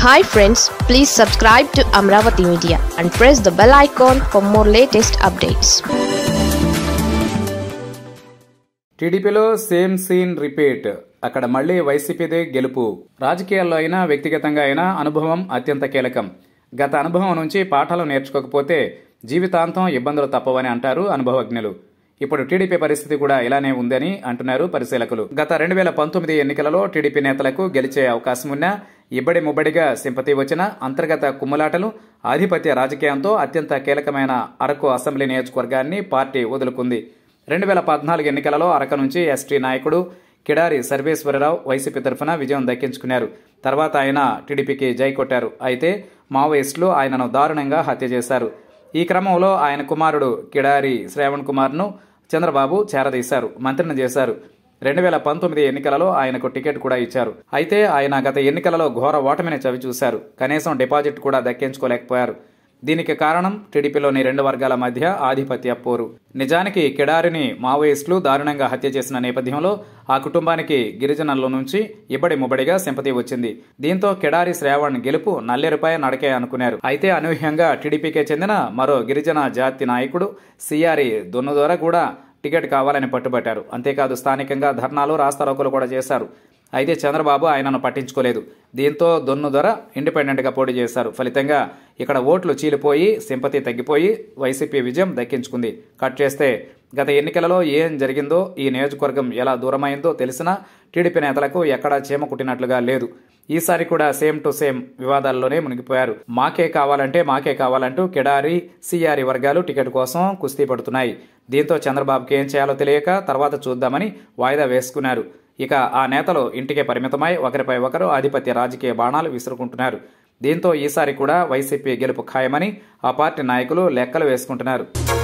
hi friends please subscribe to Amaravati media and press the bell icon for more latest updates టీడీపీలో same scene repeat అక్కడ మళ్లీ వైసీపీదే గెలుపు రాజకీయాల్లో అయినా వ్యక్తిగతంగా అయినా అనుభవం అత్యంత కీలకం గత అనుభవం నుంచి పాఠాలు నేర్చుకోకపోతే జీవితాంతం ఇబ్బందులు తప్పవని అంటారు అనుభవజ్ఞులు ఇప్పుడు టీడీపీ పరిస్థితి కూడా ఇలానే ఉందని అంటున్నారు పరిశీలకులు గత రెండు వేల పంతొమ్మిది ఎన్నికలలో టీడీపీ నేతలకు గెలిచే అవకాశం ఉన్నా ఇబ్బడి ముబ్బడిగా సింపతి వచ్చిన అంతర్గత కుమ్ములాటలు ఆధిపత్య రాజకీయంతో అత్యంత కీలకమైన అరకు అసెంబ్లీ నియోజకవర్గాన్ని పార్టీ వదులుకుంది రెండు వేల పద్నాలుగు ఎన్నికలలో అరక నుంచి ఎస్టీ నాయకుడు కిడారి సర్వేశ్వరరావు వైసీపీ తరఫున విజయం దక్కించుకున్నారు తర్వాత ఆయన టీడీపీకి జై కొట్టారు అయితే మావోయిస్టులు ఆయనను దారుణంగా హత్య చేశారు ఈ క్రమంలో ఆయన కుమారుడు కిడారి శ్రావణ్ కుమార్ను చంద్రబాబు చేరదీశారు మంత్రిని చేశారు రెండు వేల పంతొమ్మిది ఎన్నికలలో ఆయనకు టికెట్ కూడా ఇచ్చారు అయితే ఆయన గత ఎన్నికలలో ఘోర ఓటమిని చవిచూశారు కనీసం డిపాజిట్ కూడా దక్కించుకోలేకపోయారు దీనికి కారణం టీడీపీలోని రెండు వర్గాల మధ్య ఆధిపత్య పోరు నిజానికి కిడారిని మావోయిస్టులు దారుణంగా హత్య చేసిన నేపథ్యంలో ఆ కుటుంబానికి గిరిజనుల నుంచి ఇబ్బడి ముబ్బడిగా సింపతి వచ్చింది దీంతో కిడారి శ్రావణ్ గెలుపు నల్లేరుపై నడకే అనుకున్నారు అయితే అనూహ్యంగా టీడీపీకే చెందిన మరో గిరిజన జాతి నాయకుడు సిఆరి దున్నదొర కూడా టికెట్ కావాలని పట్టుబట్టారు అంతేకాదు స్థానికంగా ధర్నాలు రాస్తారోకులు కూడా చేశారు అయితే చంద్రబాబు ఆయనను పట్టించుకోలేదు దీంతో దొన్ను ధర ఇండిపెండెంట్గా పోటీ చేశారు ఫలితంగా ఇక్కడ ఓట్లు చీలిపోయి సింపతి తగ్గిపోయి వైసీపీ విజయం దక్కించుకుంది కట్ చేస్తే గత ఎన్నికలలో ఏం జరిగిందో ఈ నియోజకవర్గం ఎలా దూరమైందో తెలిసినా టీడీపీ నేతలకు ఎక్కడా చీమ కుట్టినట్లుగా లేదు ఈసారి కూడా సేమ్ టు సేమ్ వివాదాల్లోనే మునిగిపోయారు మాకే కావాలంటే మాకే కావాలంటూ కిడారి సిఆర్ఈ వర్గాలు టికెట్ కోసం కుస్తీ పడుతున్నాయి దీంతో చంద్రబాబుకి ఏం చేయాలో తెలియక తర్వాత చూద్దామని వాయిదా వేసుకున్నారు ఇక ఆ నేతలు ఇంటికే పరిమితమై ఒకరిపై ఒకరు ఆధిపత్య రాజకీయ బాణాలు విసురుకుంటున్నారు దీంతో ఈసారి కూడా వైసీపీ గెలుపు ఖాయమని ఆ పార్టీ నాయకులు లెక్కలు వేసుకుంటున్నారు